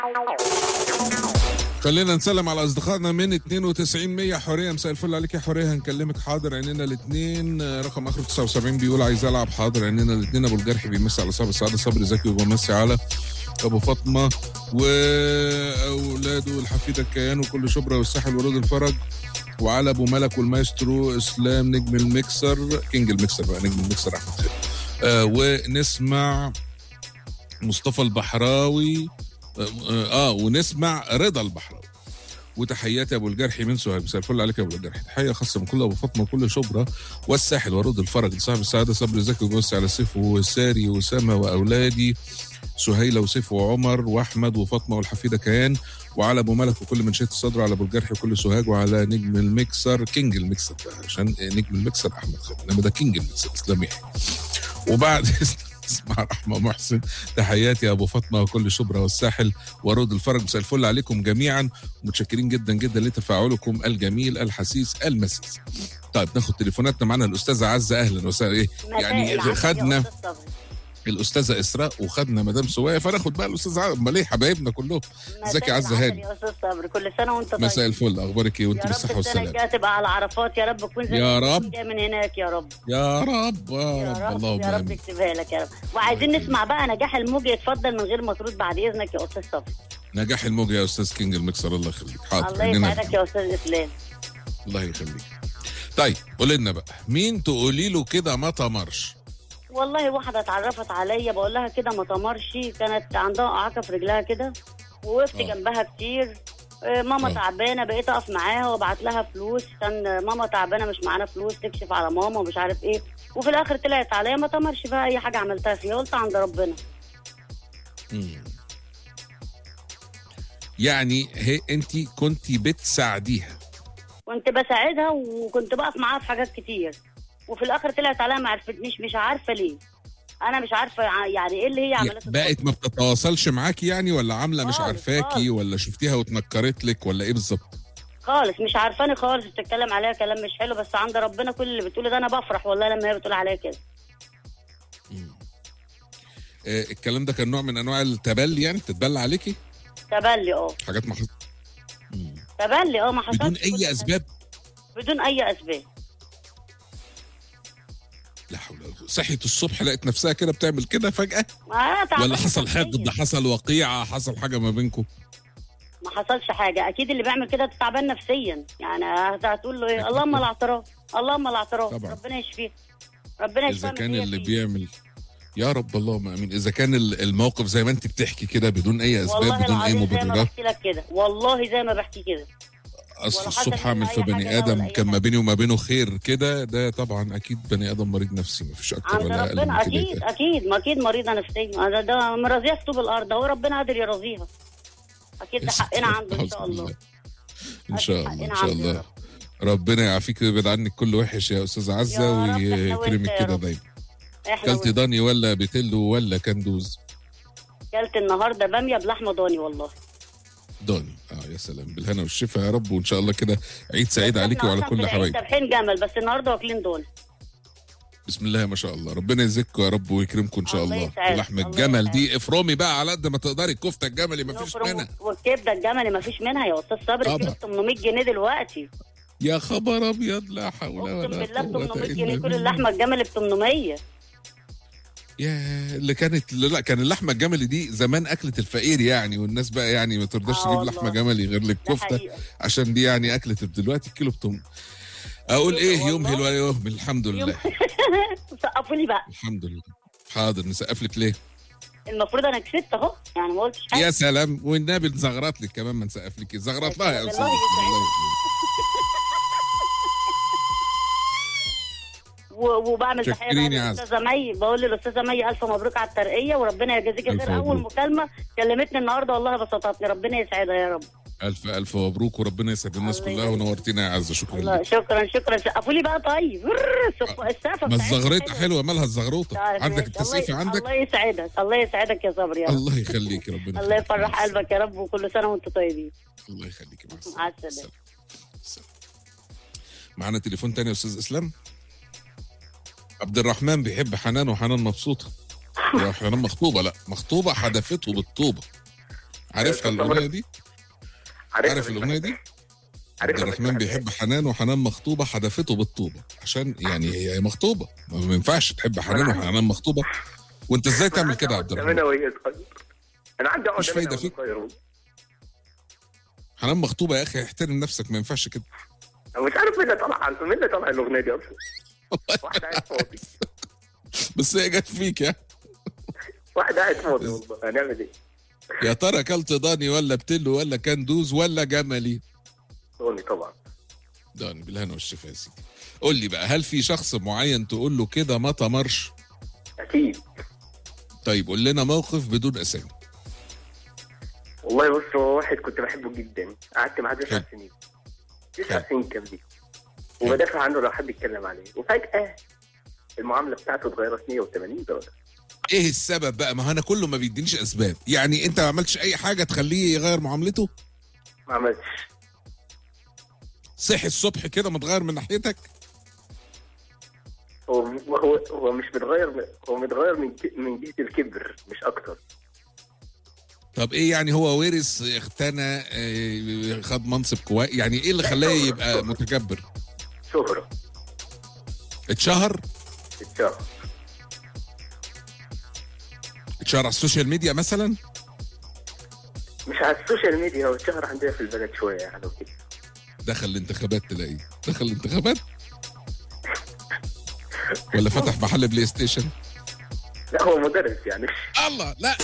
خلينا نسلم على اصدقائنا من 92 100 حوريه مساء الفل عليك يا حوريه هنكلمك حاضر عينينا الاثنين رقم اخر 79 بيقول عايز العب حاضر عينينا الاثنين ابو الجرح بيمسي على صابر سعاده صبري زكي وبيمسي على ابو فاطمه واولاده الحفيده الكيان وكل شبرا والساحل ورود الفرج وعلى ابو ملك والمايسترو اسلام نجم الميكسر كينج الميكسر بقى نجم الميكسر احمد خير آه ونسمع مصطفى البحراوي اه, آه ونسمع رضا البحراوي وتحياتي ابو الجرح من سوهاج مساء الفل عليك يا ابو الجرح تحيه خاصه من كل ابو فاطمه وكل شبرا والساحل ورود الفرج صاحب السعاده صبري زكي وبص على سيف وساري وسامه واولادي سهيله وسيف وعمر واحمد وفاطمه والحفيده كيان وعلى ابو ملك وكل من شئت الصدر على ابو الجرح وكل سوهاج وعلى نجم الميكسر كينج الميكسر بقى عشان نجم الميكسر احمد خالد انما ده كينج الميكسر اسلام يحيى وبعد اسمع رحمه محسن تحياتي يا ابو فاطمه وكل شبرا والساحل ورود الفرج مساء الفل عليكم جميعا متشكرين جدا جدا لتفاعلكم الجميل الحسيس المسيس طيب ناخد تليفوناتنا معانا الاستاذه عزه اهلا وسهلا ايه يعني خدنا الاستاذه اسراء وخدنا مدام سوايه فناخد بقى الاستاذه عزه امال ايه حبايبنا كلهم ازيك يا عزه هاني يا استاذ صبري كل سنه وانت طيب مساء الفل اخبارك ايه وانت يا بالصحه رب السنه والسلامه الجايه تبقى على عرفات يا رب تكون زي يا ما رب. كنت جاي من هناك يا رب يا رب يا يا رب رب اللهم يا رب امين يكتبها لك يا رب وعايزين نسمع بقى نجاح الموجي اتفضل من غير ما ترد بعد اذنك يا استاذ صبري نجاح الموجة يا استاذ كينج المكسر الله يخليك حاضر الله عينينا يسعدك يا استاذ اسلام الله يخليك طيب قول لنا بقى مين تقولي له كده ما تمرش والله واحده اتعرفت عليا بقول لها كده ما تمرش كانت عندها اعاقه في رجلها كده ووقفت آه. جنبها كتير آه، ماما آه. تعبانه بقيت اقف معاها وابعت لها فلوس كان ماما تعبانه مش معانا فلوس تكشف على ماما ومش عارف ايه وفي الاخر طلعت عليا ما تمرش بقى اي حاجه عملتها فيها قلت عند ربنا مم. يعني هي انت كنت بتساعديها كنت بساعدها وكنت بقف معاها في حاجات كتير وفي الاخر طلعت عليها ما عرفتنيش مش عارفه ليه انا مش عارفه ع- يعني ايه اللي هي عملته بقت ما بتتواصلش معاكي يعني ولا عامله مش خالص، عارفاكي خالص. ولا شفتيها واتنكرت لك ولا ايه بالظبط خالص مش عارفاني خالص بتتكلم عليها كلام مش حلو بس عند ربنا كل اللي بتقوله ده انا بفرح والله لما هي بتقول عليا كده آه الكلام ده كان نوع من انواع التبلي يعني بتتبلى عليكي تبلي اه حاجات ما حص- تبلي اه ما حصلش بدون كل اي حاجة. اسباب بدون اي اسباب لا حول ولا قوه صحيت الصبح لقيت نفسها كده بتعمل كده فجاه آه تعبانة ولا حصل نفسياً. حقد حصل وقيعه حصل حاجه ما بينكم ما حصلش حاجه اكيد اللي بيعمل كده تعبان نفسيا يعني هت- هتقول له ايه أكيد. اللهم الاعتراف اللهم الاعتراف طبعاً. ربنا يشفيه ربنا يشفيه اذا من كان هي اللي فيه. بيعمل يا رب اللهم امين اذا كان ال- الموقف زي ما انت بتحكي كده بدون اي اسباب والله بدون اي العظيم زي ما مبررات بحكي لك كده والله زي ما بحكي كده اصل ولا الصبح حصل اعمل منه في أي حاجة بني ولا ادم أي كان ما حاجة. بيني وما بينه خير كده ده طبعا اكيد بني ادم مريض نفسي ما فيش اكتر عند ولا اقل من ربنا كده اكيد اكيد ما اكيد مريضه نفسيا ده ده مرضيه في طوب الارض هو ربنا قادر يرضيها اكيد ده حقنا عنده ان شاء الله ان شاء الله حقنا ان شاء عنده يا الله رب. ربنا يعافيك ويبعد عنك كل وحش يا استاذ عزه يا رب، إحنا ويكرمك وإنت يا كده رب. دايما احنا كلتي ضاني ولا بتلو ولا كندوز كلت النهارده باميه بلحمه ضاني والله ضاني اه يا سلام بالهنا والشفا يا رب وان شاء الله كده عيد سعيد بس عليكي إحنا وعلى أصلاً كل في العيد حبايبك ذابحين جمل بس النهارده واكلين ضاني بسم الله ما شاء الله ربنا يزكوا يا رب ويكرمكم ان شاء الله الله يسعدك، ولحم الله الجمل يسعدك. دي افرمي بقى على قد ما تقدري الكفته الجملي ما فيش نفرم منها والكبده الجملي ما فيش منها يا استاذ صبري طبعا. كيلو ب 800 جنيه دلوقتي يا خبر ابيض لا حول اقسم ولا بالله ب قوه 800 الا جنيه كل بالله اللحمه الجملي ب 800 يا اللي كانت لا كان اللحمه الجملي دي زمان اكله الفقير يعني والناس بقى يعني ما ترضاش آه تجيب والله. لحمه جملي غير ده للكفته حقيقه عشان دي يعني اكله دلوقتي الكيلو بتم اقول ايه والله. يمهل ولا يهمل الحمد لله سقفوا لي بقى الحمد لله حاضر نسقف لك ليه المفروض انا كسبت اهو يعني ما قلتش حاجه يا سلام والنبي نزغرط لك كمان ما نسقف لك زغرط لها يا الله استاذ يسعدك. الله و- وبعمل تحيه شكرين بقى يا عز. للاستاذه مي بقول للاستاذه مي الف مبروك على الترقيه وربنا يجازيك ألف خير اول مبروك. مكالمه كلمتني النهارده والله بسطتني ربنا يسعدها يا رب الف الف مبروك وربنا يسعد الناس الله كلها يبارك. ونورتينا يا عزه شكرا الله لك شكرا شكرا سقفوا لي بقى طيب السف- السقفه ما بتاعتكم الزغريطه حلوة. حلوه مالها الزغروطه طيب عندك ماشي. التسقيفه الله- عندك الله يسعدك الله يسعدك يا صبري يا رب الله يخليك ربنا الله يخليك. يفرح مع السلامة. قلبك يا رب وكل سنه وانتم طيبين الله يخليك مع السلامه مع السلامه السلام. السلام. معانا تليفون تاني يا استاذ اسلام عبد الرحمن بيحب حنان وحنان مبسوطه يا حنان مخطوبه لا مخطوبه حدفته بالطوبه عارفها تعتبر- الاغنيه دي عارفها عارف بس الاغنيه دي عبد عارفها بس الرحمن ما بيحب حنان وحنان مخطوبه حدفته بالطوبه عشان يعني هي مخطوبه ما ينفعش تحب حنان وحنان مخطوبه وانت ازاي تعمل كده يا عبد انا الرحمن وهي صغير انا عندي عقد مش أنا فايدة وهي فيك. صغير. حنان مخطوبه يا اخي احترم نفسك ما ينفعش كده انا مش عارف مين اللي طلع مين اللي طلع الاغنيه دي اصلا واحد قاعد فاضي بس هي جت فيك يا واحد قاعد فاضي والله هنعمل ايه؟ يا ترى اكلت ضاني ولا بتلو ولا كندوز ولا جملي ضاني طبعا ضاني بالهنا والشفا يا سيدي قول لي بقى هل في شخص معين تقول له كده ما تمرش اكيد طيب قول لنا موقف بدون اسامي والله بص هو واحد كنت بحبه جدا قعدت معاه تسع حلو. سنين حلو. تسع سنين كاملين وبدافع عنه لو حد يتكلم عليه وفجأة المعاملة بتاعته اتغيرت 180 درجة ايه السبب بقى ما هو انا كله ما بيدينيش اسباب يعني انت ما عملتش اي حاجه تخليه يغير معاملته ما عملتش صحي الصبح كده متغير من ناحيتك هو هو هو مش متغير هو متغير من ك- من جهة الكبر مش أكتر طب ايه يعني هو ورث اختنى اه، خد منصب كويس يعني ايه اللي خلاه يبقى متكبر شهرة اتشهر اتشهر اتشهر على السوشيال ميديا مثلا مش على السوشيال ميديا هو اتشهر عندنا في البلد شوية يعني وكده دخل الانتخابات تلاقيه دخل الانتخابات ولا فتح محل بلاي ستيشن لا هو مدرس يعني الله لا